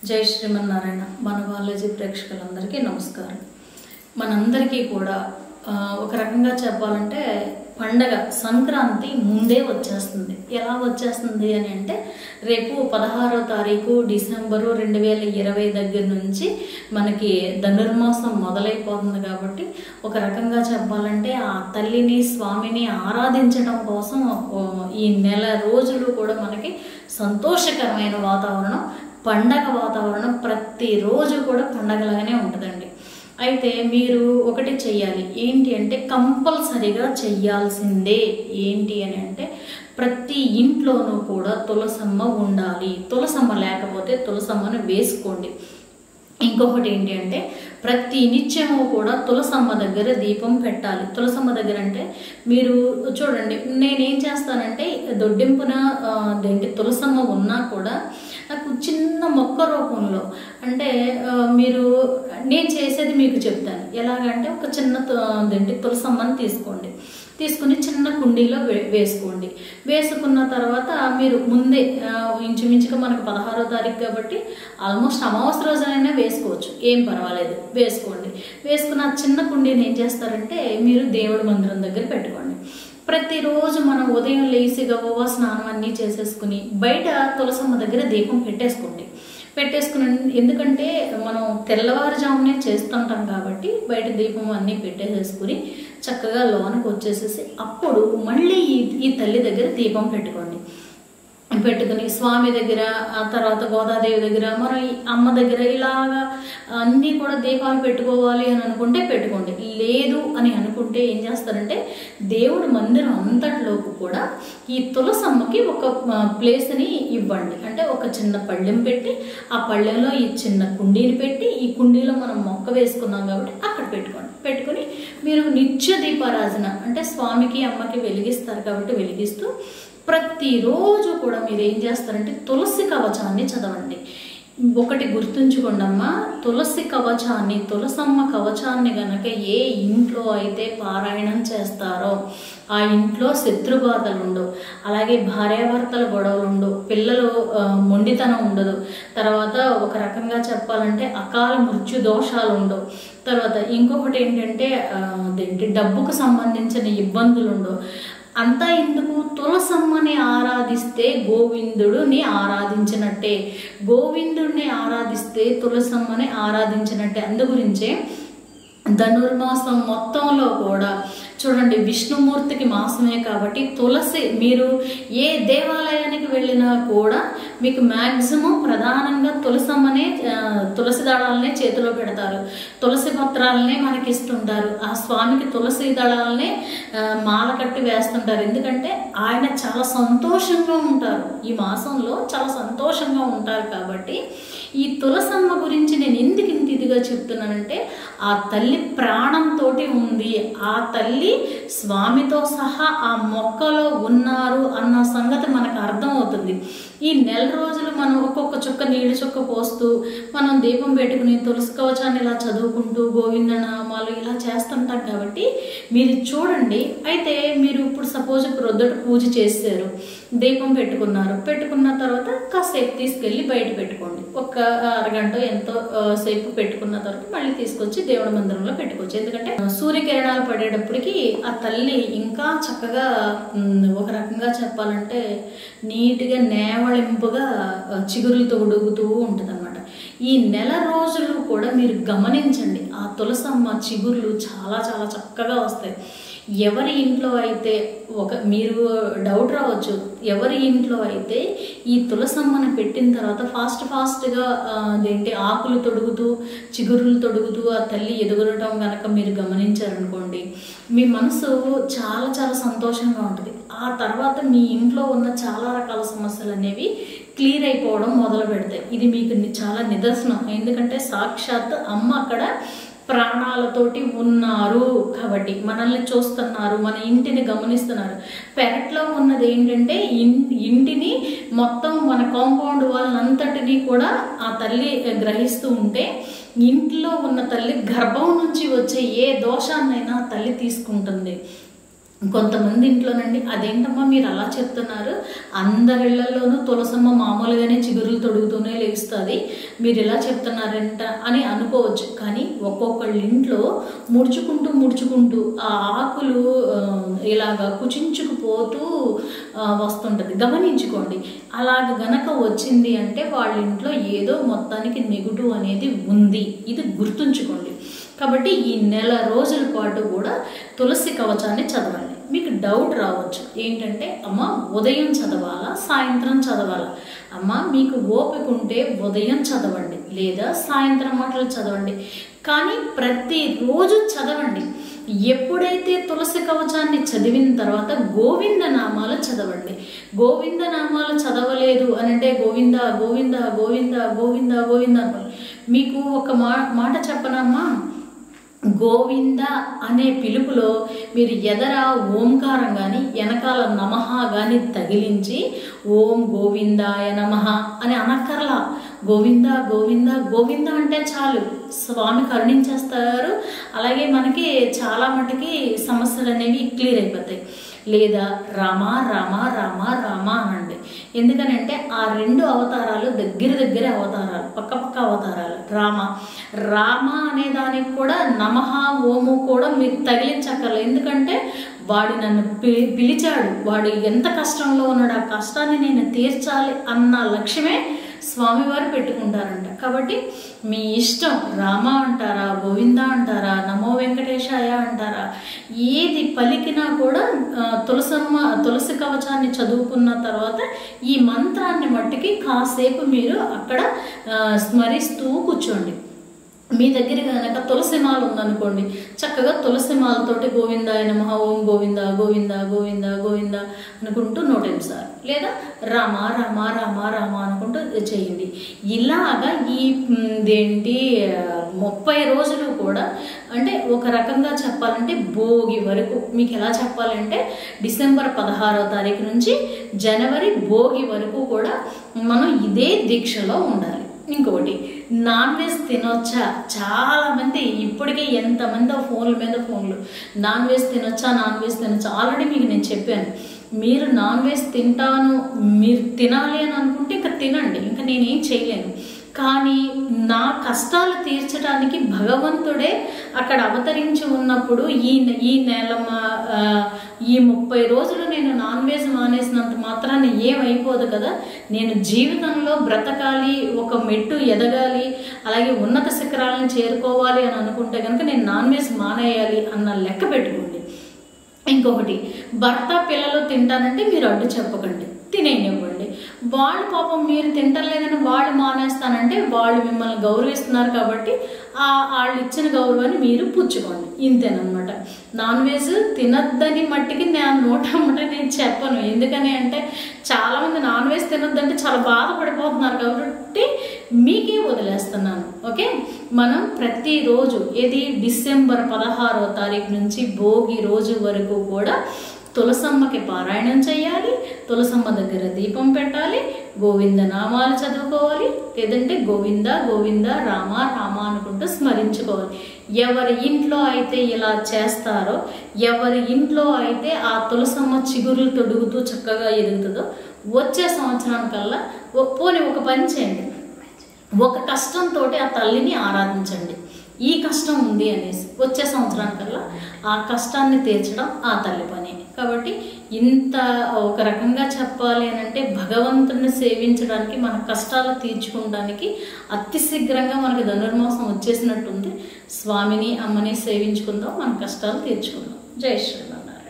జై శ్రీమన్నారాయణ మన కాలేజీ ప్రేక్షకులందరికీ నమస్కారం మనందరికీ కూడా ఆ, ఒక రకంగా చెప్పాలంటే పండగ సంక్రాంతి ముందే వచ్చేస్తుంది ఎలా వచ్చేస్తుంది అని అంటే రేపు పదహారో తారీఖు డిసెంబరు రెండు వేల ఇరవై దగ్గర నుంచి మనకి ధనుర్మాసం మొదలైపోతుంది కాబట్టి ఒక రకంగా చెప్పాలంటే ఆ తల్లిని స్వామిని ఆరాధించడం కోసం ఓ, ఈ నెల రోజులు కూడా మనకి సంతోషకరమైన వాతావరణం పండగ వాతావరణం ప్రతిరోజు కూడా పండగలాగానే ఉంటుందండి అయితే మీరు ఒకటి చెయ్యాలి ఏంటి అంటే కంపల్సరిగా చెయ్యాల్సిందే ఏంటి అని అంటే ప్రతి ఇంట్లోనూ కూడా తులసమ్మ ఉండాలి తులసమ్మ లేకపోతే తులసమ్మను వేసుకోండి ఇంకొకటి ఏంటి అంటే ప్రతి నిత్యము కూడా తులసమ్మ దగ్గర దీపం పెట్టాలి తులసమ్మ దగ్గర అంటే మీరు చూడండి నేనేం చేస్తానంటే దొడ్డింపున ఆ, అదేంటి తులసమ్మ ఉన్నా కూడా నాకు చిన్న మొక్క రూపంలో అంటే ఆ, మీరు నేను చేసేది మీకు చెప్తాను ఎలాగంటే ఒక చిన్న తు- అదేంటి తులసమ్మని తీసుకోండి తీసుకుని చిన్న కుండీలో వే- వేసుకోండి వేసుకున్న తర్వాత మీరు ముందే ఆ, ఇంచుమించుగా మనకు పదహారో తారీఖు కాబట్టి ఆల్మోస్ట్ అమావాస్య రోజునైనా వేసుకోవచ్చు ఏం పర్వాలేదు వేసుకోండి వేసుకున్న ఆ చిన్న కుండీని ఏం చేస్తారంటే మీరు దేవుడి మందిరం దగ్గర పెట్టుకోండి ప్రతిరోజు మనం ఉదయం లేచి గవ్వ స్నానం అన్నీ చేసేసుకుని బయట తులసమ్మ దగ్గర దీపం పెట్టేసుకోండి పెట్టేసుకుని ఎందుకంటే మనం తెల్లవారుజామునే చేస్తుంటాం కాబట్టి బయట దీపం అన్నీ పెట్టేసేసుకుని చక్కగా లోనికి వచ్చేసేసి అప్పుడు మళ్ళీ ఈ ఈ తల్లి దగ్గర దీపం పెట్టుకోండి పెట్టుకుని స్వామి దగ్గర ఆ తర్వాత గోదాదేవి దగ్గర మనం ఈ అమ్మ దగ్గర ఇలాగా అన్నీ కూడా దీపాలు పెట్టుకోవాలి అని అనుకుంటే పెట్టుకోండి లేదు అని అనుకుంటే ఏం చేస్తారంటే దేవుడి మందిరం అంతటిలోకి కూడా ఈ తులసమ్మకి ఒక ఆ, ప్లేస్ని ఇవ్వండి అంటే ఒక చిన్న పళ్ళెం పెట్టి ఆ పళ్ళెంలో ఈ చిన్న కుండీని పెట్టి ఈ కుండీలో మనం మొక్క వేసుకున్నాం కాబట్టి అక్కడ పెట్టుకోండి పెట్టుకుని మీరు నిత్య దీపారాధన అంటే స్వామికి అమ్మకి వెలిగిస్తారు కాబట్టి వెలిగిస్తూ ప్రతిరోజు కూడా మీరు ఏం చేస్తారంటే తులసి కవచాన్ని చదవండి ఒకటి గుర్తుంచుకోండి అమ్మా తులసి కవచాన్ని తులసమ్మ కవచాన్ని గనక ఏ ఇంట్లో అయితే పారాయణం చేస్తారో ఆ ఇంట్లో శత్రుబాధలు ఉండవు అలాగే భార్యాభర్తల గొడవలు ఉండవు పిల్లలు ఆ, మొండితనం ఉండదు తర్వాత ఒక రకంగా చెప్పాలంటే అకాల మృత్యు దోషాలు ఉండవు తర్వాత ఇంకొకటి ఏంటంటే ఆ, అదేంటి డబ్బుకు సంబంధించిన ఇబ్బందులు ఉండవు అంతా ఎందుకు తులసమ్మని ఆరాధిస్తే గోవిందుడుని ఆరాధించినట్టే గోవిందుడిని ఆరాధిస్తే తులసమ్మని ఆరాధించినట్టే అందు గురించే ధనుర్మాసం మొత్తంలో కూడా చూడండి విష్ణుమూర్తికి మాసమే కాబట్టి తులసి మీరు ఏ దేవాలయానికి వెళ్ళినా కూడా మీకు మ్యాక్సిమం ప్రధానంగా తులసమ్మనే ఆ, తులసి దళాలనే చేతిలో పెడతారు తులసి పత్రాలనే మనకి ఇస్తుంటారు ఆ స్వామికి తులసి దళాలనే ఆ, మాల కట్టి వేస్తుంటారు ఎందుకంటే ఆయన చాలా సంతోషంగా ఉంటారు ఈ మాసంలో చాలా సంతోషంగా ఉంటారు కాబట్టి ఈ తులసమ్మ గురించి నేను ఎందుకు ఇంత ఇదిగా చెప్తున్నానంటే ఆ తల్లి ప్రాణంతో ఉంది ఆ తల్లి స్వామితో సహా ఆ మొక్కలో ఉన్నారు అన్న సంగతి మనకు అర్థమవుతుంది ఈ నెల రోజులు మనం ఒక్కొక్క చుక్క నీళ్ళు చుక్క పోస్తూ మనం దీపం పెట్టుకుని తులసి కవచాన్ని ఇలా చదువుకుంటూ గోవింద నామాలు ఇలా చేస్తుంటాం కాబట్టి మీరు చూడండి అయితే మీరు ఇప్పుడు సపోజ్ ప్రొద్దుట పూజ చేశారు దీపం పెట్టుకున్నారు పెట్టుకున్న తర్వాత కాసేపు తీసుకెళ్ళి బయట పెట్టుకోండి ఒక అరగంట ఎంతో ఆ, సేపు పెట్టుకున్న తర్వాత మళ్ళీ తీసుకొచ్చి దేవుడి మందిరంలో పెట్టుకోవచ్చు ఎందుకంటే ఆ, సూర్యకిరణాలు పడేటప్పటికి ఆ తల్లి ఇంకా చక్కగా ఉమ్, ఒక రకంగా చెప్పాలంటే నీట్గా నేవళింపుగా ఆ, చిగురులతో ఉడుగుతూ ఉంటుంది ఈ నెల రోజులు కూడా మీరు గమనించండి ఆ తులసమ్మ చిగుర్లు చాలా చాలా చక్కగా వస్తాయి ఎవరి ఇంట్లో అయితే ఒక మీరు డౌట్ రావచ్చు ఎవరి ఇంట్లో అయితే ఈ తులసమ్మని పెట్టిన తర్వాత ఫాస్ట్ ఫాస్ట్గా అదేంటి ఆకులు తొడుగుతూ చిగురులు తొడుగుతూ ఆ తల్లి ఎదుగురటం కనుక మీరు గమనించారనుకోండి మీ మనసు చాలా చాలా సంతోషంగా ఉంటుంది ఆ తర్వాత మీ ఇంట్లో ఉన్న చాలా రకాల సమస్యలు అనేవి క్లియర్ అయిపోవడం మొదలు పెడతాయి ఇది మీకు ని- చాలా నిదర్శనం ఎందుకంటే సాక్షాత్ అమ్మ అక్కడ ప్రాణాలతోటి ఉన్నారు కాబట్టి మనల్ని చూస్తున్నారు మన ఇంటిని గమనిస్తున్నారు పెరట్లో ఉన్నది ఏంటంటే ఇన్- ఇంటిని మొత్తం మన కాంపౌండ్ వాళ్ళంతటినీ కూడా ఆ తల్లి గ్రహిస్తూ ఉంటే ఇంట్లో ఉన్న తల్లి గర్భం నుంచి వచ్చే ఏ దోషాన్నైనా ఆ తల్లి తీసుకుంటుంది కొంతమంది ఇంట్లోనండి అదేంటమ్మా మీరు అలా చెప్తున్నారు అందరిళ్లలోనూ తులసమ్మ మామూలుగానే చిగురులు తొడుగుతూనే లేస్తుంది మీరు ఇలా చెప్తున్నారంట అని అనుకోవచ్చు కానీ ఒక్కొక్కళ్ళ ఇంట్లో ముడుచుకుంటూ ముడుచుకుంటూ ఆ ఆకులు ఆ, ఇలాగా కుచించుకుపోతూ ఆ, వస్తుంటుంది గమనించుకోండి అలాగ గనక వచ్చింది అంటే వాళ్ళ ఇంట్లో ఏదో మొత్తానికి నెగిటివ్ అనేది ఉంది ఇది గుర్తుంచుకోండి కాబట్టి ఈ నెల రోజుల పాటు కూడా తులసి కవచాన్ని చదవండి మీకు డౌట్ రావచ్చు ఏంటంటే అమ్మ ఉదయం చదవాలా సాయంత్రం చదవాలా అమ్మ మీకు ఓపిక ఉంటే ఉదయం చదవండి లేదా సాయంత్రం మాటలు చదవండి కానీ ప్రతిరోజు చదవండి ఎప్పుడైతే తులసి కవచాన్ని చదివిన తర్వాత గోవింద నామాలు చదవండి గోవింద నామాలు చదవలేదు అని అంటే గోవింద గోవింద గోవింద గోవింద గోవింద అనుకోండి మీకు ఒక మా మాట చెప్పనమ్మా గోవింద అనే పిలుపులో మీరు ఎదర ఓంకారం కానీ వెనకాల నమః కానీ తగిలించి ఓం గోవిందాయ నమః అని అనక్కర్లా గోవింద గోవింద గోవింద అంటే చాలు స్వామి కరుణించేస్తారు అలాగే మనకి చాలా మటుకి సమస్యలు అనేవి క్లియర్ అయిపోతాయి లేదా రామ రామ రామ రామ అనండి ఎందుకనంటే ఆ రెండు అవతారాలు దగ్గర దగ్గర అవతారాలు పక్క పక్క అవతారాలు రామ రామ అనే దానికి కూడా నమః ఓము కూడా మీరు తగిలించక్కర్లేదు ఎందుకంటే వాడు నన్ను పి పిలిచాడు వాడు ఎంత కష్టంలో ఉన్నాడు ఆ కష్టాన్ని నేను తీర్చాలి అన్న లక్ష్యమే స్వామివారు పెట్టుకుంటారంట కాబట్టి మీ ఇష్టం రామ అంటారా గోవింద అంటారా నమో వెంకటేశాయ అంటారా ఏది పలికినా కూడా ఆ, తులసమ్మ తులసి కవచాన్ని చదువుకున్న తర్వాత ఈ మంత్రాన్ని మట్టికి కాసేపు మీరు అక్కడ ఆ, స్మరిస్తూ కూర్చోండి మీ దగ్గర కనుక తులసి మాల ఉందనుకోండి చక్కగా తులసి మాలతోటి గోవిందాయ నమః ఓం గోవింద గోవింద గోవింద గోవింద అనుకుంటూ నూట ఎనిమిది సార్లు లేదా రామ రామ రామ రామ అనుకుంటూ చేయండి ఇలాగా ఈ మ్, ఇదేంటి ఆ, ముప్పై రోజులు కూడా అంటే ఒక రకంగా చెప్పాలంటే భోగి వరకు మీకు ఎలా చెప్పాలంటే డిసెంబర్ పదహారవ తారీఖు నుంచి జనవరి భోగి వరకు కూడా మనం ఇదే దీక్షలో ఉండాలి ఇంకొకటి నాన్ వెజ్ తినొచ్చా చాలా మంది ఇప్పటికే ఎంతమంది ఫోన్ల మీద ఫోన్లు నాన్ వెజ్ తినొచ్చా నాన్ వెజ్ తినొచ్చా ఆల్రెడీ మీకు నేను చెప్పాను మీరు నాన్ వెజ్ తింటాను మీరు తినాలి అని అనుకుంటే ఇంకా తినండి ఇంకా నేనేం చేయలేను కానీ నా కష్టాలు తీర్చడానికి భగవంతుడే అక్కడ అవతరించి ఉన్నప్పుడు ఈ ఈ నెల మా- ఆ, ఈ ముప్పై రోజులు నేను నాన్ వెజ్ మానేసినంత మాత్రాన ఏమైపోదు కదా నేను జీవితంలో బ్రతకాలి ఒక మెట్టు ఎదగాలి అలాగే ఉన్నత శిఖరాలను చేరుకోవాలి అని అనుకుంటే కనుక నేను నాన్ వెజ్ మానేయాలి అన్న లెక్క పెట్టుకోండి ఇంకొకటి భర్త పిల్లలు తింటానంటే మీరు అడ్డు చెప్పకండి తినేయనివ్వండి వాళ్ళు పాపం మీరు తింటలేదని వాళ్ళు మానేస్తానంటే వాళ్ళు మిమ్మల్ని గౌరవిస్తున్నారు కాబట్టి ఆ వాళ్ళు ఇచ్చిన గౌరవాన్ని మీరు పుచ్చుకోండి ఇంతేనమాట నాన్ వెజ్ తినద్దని మట్టికి నేను నోట అమ్మటే నేను చెప్పను ఎందుకని అంటే చాలామంది నాన్ వెజ్ తినొద్దంటే చాలా బాధపడిపోతున్నారు కాబట్టి మీకే వదిలేస్తున్నాను ఓకే మనం ప్రతిరోజు ఇది డిసెంబర్ పదహారవ తారీఖు నుంచి భోగి రోజు వరకు కూడా తులసమ్మకి పారాయణం చేయాలి తులసమ్మ దగ్గర దీపం పెట్టాలి గోవింద నామాలు చదువుకోవాలి లేదంటే గోవింద గోవింద రామ రామ అనుకుంటూ స్మరించుకోవాలి ఎవరి ఇంట్లో అయితే ఇలా చేస్తారో ఎవరి ఇంట్లో అయితే ఆ తులసమ్మ చిగురులు తొడుగుతూ చక్కగా ఎదుగుతుందో వచ్చే సంవత్సరానికల్లా ఓ- పోనీ ఒక పని చేయండి ఒక కష్టంతో ఆ తల్లిని ఆరాధించండి ఈ కష్టం ఉంది అనేసి వచ్చే సంవత్సరానికల్లా ఆ కష్టాన్ని తీర్చడం ఆ తల్లి పని కాబట్టి ఇంత ఒక రకంగా చెప్పాలి అని అంటే భగవంతుడిని సేవించడానికి మన కష్టాలు తీర్చుకోవడానికి అతి శీఘ్రంగా మనకి ధనుర్మాసం వచ్చేసినట్టుంది స్వామిని అమ్మని సేవించుకుందాం మన కష్టాలు తీర్చుకుందాం జై శ్రీ